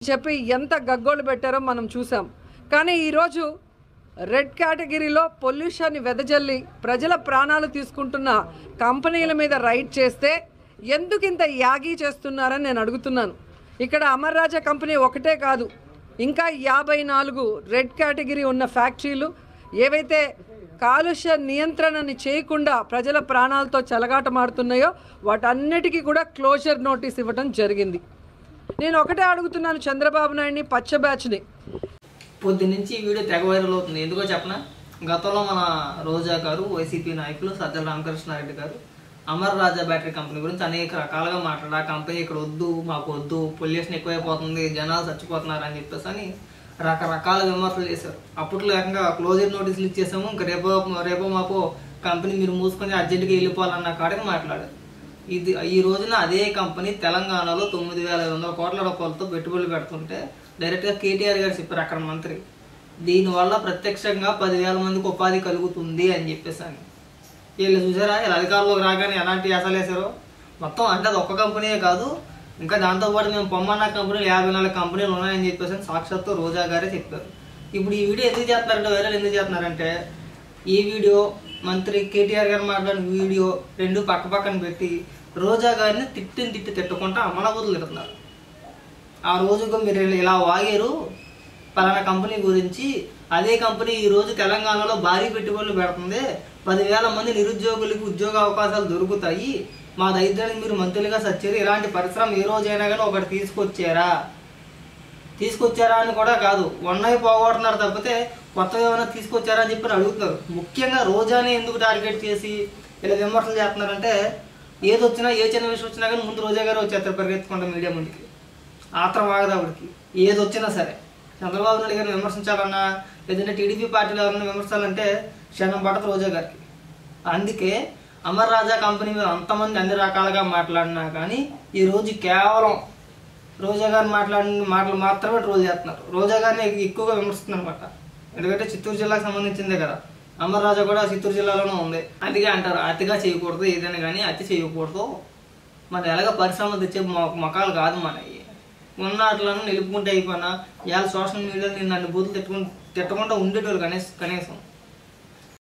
చెప్పి ఎంత గగ్గోలు పెట్టారో మనం చూసాం కానీ ఈరోజు రెడ్ కేటగిరీలో పొల్యూషన్ని వెదజల్లి ప్రజల ప్రాణాలు తీసుకుంటున్న కంపెనీల మీద రైడ్ చేస్తే ఎందుకు ఇంత యాగీ చేస్తున్నారని నేను అడుగుతున్నాను ఇక్కడ అమర్ రాజా కంపెనీ ఒకటే కాదు ఇంకా యాభై నాలుగు రెడ్ కేటగిరీ ఉన్న ఫ్యాక్టరీలు ఏవైతే కాలుష్య నియంత్రణని చేయకుండా ప్రజల ప్రాణాలతో చెలగాటమాడుతున్నాయో వాటన్నిటికీ కూడా క్లోజర్ నోటీస్ ఇవ్వడం జరిగింది నేను ఒకటే అడుగుతున్నాను చంద్రబాబు నాయుడిని పచ్చ బ్యాచ్ని పొద్దు నుంచి ఈ వీడియో తెగ వైరల్ అవుతుంది ఎందుకో చెప్పనా గతంలో మన రోజా గారు వైసీపీ నాయకులు సజ్జల రామకృష్ణారెడ్డి గారు అమర్ రాజా బ్యాటరీ కంపెనీ గురించి అనేక రకాలుగా మాట్లాడారు ఆ కంపెనీ ఇక్కడ వద్దు మాకు వద్దు పొల్యూషన్ ఎక్కువైపోతుంది జనాలు చచ్చిపోతున్నారు అని చెప్పేసి అని రకరకాల విమర్శలు చేశారు అప్పట్లో ఏకంగా క్లోజర్ నోటీసులు ఇచ్చేసాము ఇంకా రేపో రేపో మాపో కంపెనీ మీరు మూసుకొని అర్జెంటుగా వెళ్ళిపోవాలన్న కాడికి మాట్లాడారు ఇది ఈ రోజున అదే కంపెనీ తెలంగాణలో తొమ్మిది వేల ఐదు వందల కోట్ల రూపాయలతో పెట్టుబడులు పెడుతుంటే డైరెక్ట్గా కేటీఆర్ గారు చెప్పారు అక్కడ మంత్రి దీనివల్ల ప్రత్యక్షంగా పదివేల మందికి ఉపాధి కలుగుతుంది అని చెప్పేసి అని వీళ్ళు చూసారా వీళ్ళు అధికారంలోకి రాగానే ఎలాంటి అసలు వేసారో మొత్తం అంటే అది ఒక్క కంపెనీయే కాదు ఇంకా దాంతోపాటు మేము పొమ్మన్న కంపెనీలు యాభై నాలుగు కంపెనీలు ఉన్నాయని చెప్పేసి అని సాక్షాత్తు రోజా గారే చెప్పారు ఇప్పుడు ఈ వీడియో ఎందుకు చేస్తున్నారంటే వైరల్ ఎందుకు చేస్తున్నారంటే ఈ వీడియో మంత్రి కేటీఆర్ గారు మాట్లాడిన వీడియో రెండు పక్క పక్కన పెట్టి రోజా గారిని తిట్టిని తిట్టి తిట్టుకుంటా అమలబుద్ధులు తిడుతున్నారు ఆ రోజుకు మీరు ఇలా- ఇలా వాగారు పలానా కంపెనీ గురించి అదే కంపెనీ ఈ రోజు తెలంగాణలో భారీ పెట్టుబడులు పెడుతుంది పదివేల మంది నిరుద్యోగులకు ఉద్యోగ అవకాశాలు దొరుకుతాయి మా దరిద్రానికి మీరు మంత్రులుగా సచ్చారు ఇలాంటి పరిశ్రమ ఏ రోజైనా కానీ ఒకటి తీసుకొచ్చారా తీసుకొచ్చారా అని కూడా కాదు ఉన్నాయి పోగొడుతున్నారు తప్పితే కొత్తగా ఏమైనా తీసుకొచ్చారా అని చెప్పి అడుగుతున్నారు ముఖ్యంగా రోజానే ఎందుకు టార్గెట్ చేసి ఇలా విమర్శలు చేస్తున్నారంటే ఏది వచ్చినా ఏ చిన్న విషయం వచ్చినా కానీ ముందు రోజా గారు వచ్చేస్తారు పరిగెత్తుకుంటాం మీడియా ముందుకి ఆత్రం ఆగదు ఆవిడకి ఏది వచ్చినా సరే చంద్రబాబు నాయుడు గారిని విమర్శించాలన్నా లేదంటే టీడీపీ పార్టీలో ఎవరైనా విమర్శించాలంటే క్షణం పడదు రోజా గారికి అందుకే అమర్ రాజా కంపెనీ మీద అంతమంది అన్ని రకాలుగా మాట్లాడినా కానీ ఈ రోజు కేవలం రోజా గారు మాట్లాడిన మాటలు మాత్రమే ట్రోల్ చేస్తున్నారు రోజా గారిని ఎక్కువగా విమర్శిస్తున్నారు అనమాట ఎందుకంటే చిత్తూరు జిల్లాకు సంబంధించిందే కదా అమర్ రాజా కూడా చిత్తూరు జిల్లాలోనే ఉంది అందుకే అంటారు అతిగా చేయకూడదు ఏదైనా కానీ అతి చేయకూడదు మన ఎలాగ పరిశ్రమ తెచ్చే మొ- మొఖాలు కాదు మనవి ఉన్న వాటిలను నిలుపుకుంటే అయిపోయినా ఇవాళ సోషల్ మీడియాలో నేను నన్ను బూతులు తిట్టుకుని తిట్టకుండా ఉండేటోళ్ళు కనీసం కనీసం